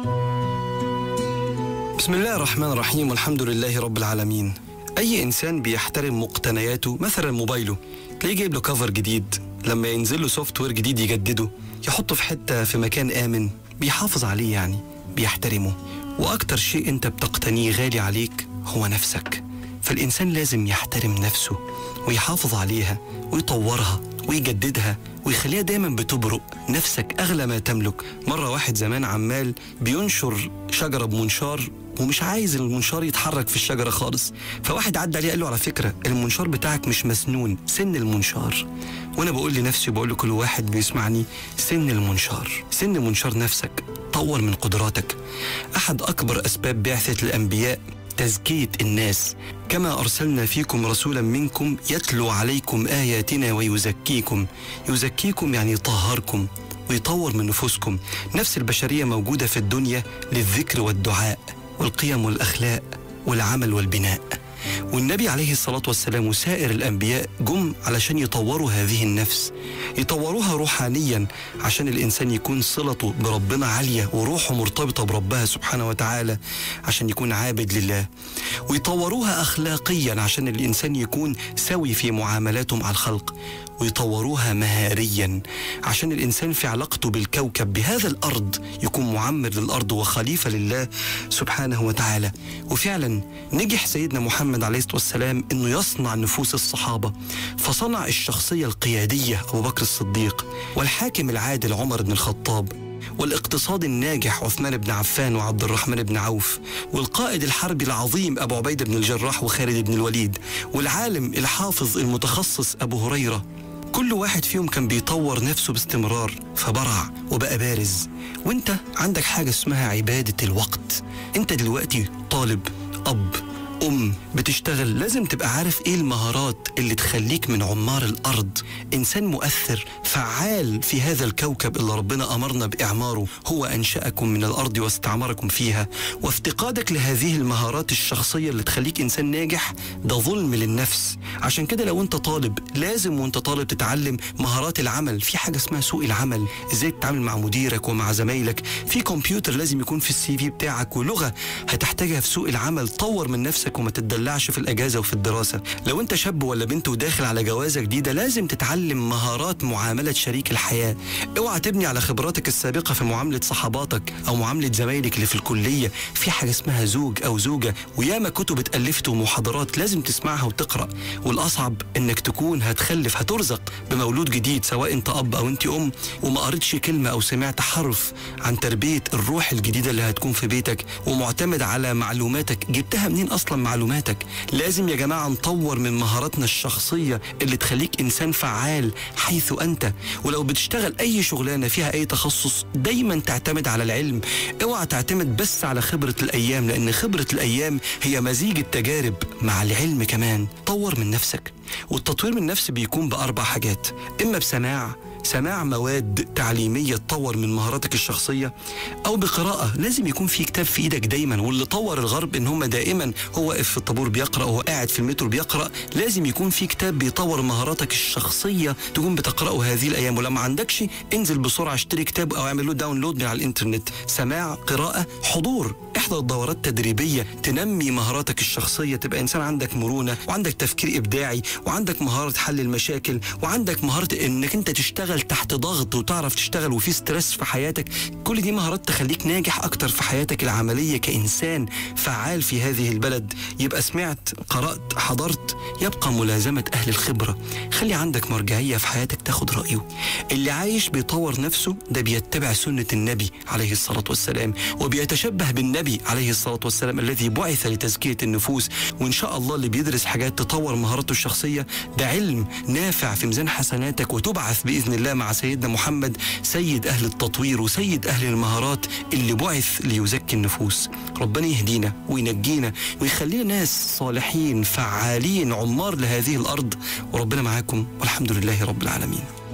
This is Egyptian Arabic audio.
بسم الله الرحمن الرحيم والحمد لله رب العالمين اي انسان بيحترم مقتنياته مثلا موبايله تلاقيه جايب له كفر جديد لما ينزل له سوفت وير جديد يجدده يحطه في حته في مكان امن بيحافظ عليه يعني بيحترمه واكتر شيء انت بتقتنيه غالي عليك هو نفسك فالانسان لازم يحترم نفسه ويحافظ عليها ويطورها ويجددها ويخليها دايما بتبرق نفسك اغلى ما تملك مره واحد زمان عمال بينشر شجره بمنشار ومش عايز المنشار يتحرك في الشجره خالص فواحد عدى عليه قال له على فكره المنشار بتاعك مش مسنون سن المنشار وانا بقول لنفسي وبقول لكل واحد بيسمعني سن المنشار سن منشار نفسك طور من قدراتك احد اكبر اسباب بعثه الانبياء تزكيه الناس كما ارسلنا فيكم رسولا منكم يتلو عليكم اياتنا ويزكيكم يزكيكم يعني يطهركم ويطور من نفوسكم نفس البشريه موجوده في الدنيا للذكر والدعاء والقيم والاخلاق والعمل والبناء والنبي عليه الصلاة والسلام وسائر الأنبياء جم علشان يطوروا هذه النفس يطوروها روحانيا عشان الإنسان يكون صلته بربنا عالية وروحه مرتبطة بربها سبحانه وتعالى عشان يكون عابد لله ويطوروها أخلاقيا عشان الإنسان يكون سوي في معاملاته مع الخلق ويطوروها مهاريا عشان الإنسان في علاقته بالكوكب بهذا الأرض يكون معمر للأرض وخليفة لله سبحانه وتعالى وفعلا نجح سيدنا محمد عليه الصلاة والسلام أنه يصنع نفوس الصحابة فصنع الشخصية القيادية أبو بكر الصديق والحاكم العادل عمر بن الخطاب والاقتصاد الناجح عثمان بن عفان وعبد الرحمن بن عوف والقائد الحربي العظيم أبو عبيدة بن الجراح وخالد بن الوليد والعالم الحافظ المتخصص أبو هريرة كل واحد فيهم كان بيطور نفسه باستمرار فبرع وبقى بارز وانت عندك حاجة اسمها عبادة الوقت انت دلوقتي طالب أب أم بتشتغل لازم تبقى عارف إيه المهارات اللي تخليك من عمار الأرض إنسان مؤثر فعال في هذا الكوكب اللي ربنا أمرنا بإعماره هو أنشأكم من الأرض واستعمركم فيها وافتقادك لهذه المهارات الشخصية اللي تخليك إنسان ناجح ده ظلم للنفس عشان كده لو أنت طالب لازم وأنت طالب تتعلم مهارات العمل في حاجة اسمها سوق العمل إزاي تتعامل مع مديرك ومع زمايلك في كمبيوتر لازم يكون في السي في بتاعك ولغة هتحتاجها في سوق العمل طور من نفسك وما تتدلعش في الاجازه وفي الدراسه لو انت شاب ولا بنت وداخل على جوازه جديده لازم تتعلم مهارات معامله شريك الحياه اوعى تبني على خبراتك السابقه في معامله صحباتك او معامله زمايلك اللي في الكليه في حاجه اسمها زوج او زوجه وياما كتب اتالفت ومحاضرات لازم تسمعها وتقرا والاصعب انك تكون هتخلف هترزق بمولود جديد سواء انت اب او انت ام وما قريتش كلمه او سمعت حرف عن تربيه الروح الجديده اللي هتكون في بيتك ومعتمد على معلوماتك جبتها منين اصلا معلوماتك لازم يا جماعه نطور من مهاراتنا الشخصيه اللي تخليك انسان فعال حيث انت ولو بتشتغل اي شغلانه فيها اي تخصص دايما تعتمد على العلم اوعى تعتمد بس على خبره الايام لان خبره الايام هي مزيج التجارب مع العلم كمان طور من نفسك والتطوير من النفس بيكون باربع حاجات اما بسماع سماع مواد تعليمية تطور من مهاراتك الشخصية أو بقراءة لازم يكون في كتاب في إيدك دايما واللي طور الغرب إن هم دائما هو واقف في الطابور بيقرأ وهو قاعد في المترو بيقرأ لازم يكون في كتاب بيطور مهاراتك الشخصية تكون بتقرأه هذه الأيام ولما عندكش انزل بسرعة اشتري كتاب أو اعمل له داونلود من على الإنترنت سماع قراءة حضور احضر دورات تدريبية تنمي مهاراتك الشخصية تبقى إنسان عندك مرونة وعندك تفكير إبداعي وعندك مهارة حل المشاكل وعندك مهارة إنك أنت تشتغل تحت ضغط وتعرف تشتغل وفي ستريس في حياتك كل دي مهارات تخليك ناجح أكتر في حياتك العملية كإنسان فعال في هذه البلد يبقى سمعت قرأت حضرت يبقى ملازمة أهل الخبرة خلي عندك مرجعية في حياتك تاخد رأيه اللي عايش بيطور نفسه ده بيتبع سنة النبي عليه الصلاة والسلام وبيتشبه بالنبي عليه الصلاة والسلام الذي بعث لتزكية النفوس وإن شاء الله اللي بيدرس حاجات تطور مهارته الشخصية ده علم نافع في ميزان حسناتك وتبعث بإذن الله مع سيدنا محمد سيد أهل التطوير وسيد أهل المهارات اللي بعث ليزكي النفوس ربنا يهدينا وينجينا ويخلينا ناس صالحين فعالين عمار لهذه الأرض وربنا معاكم والحمد لله رب العالمين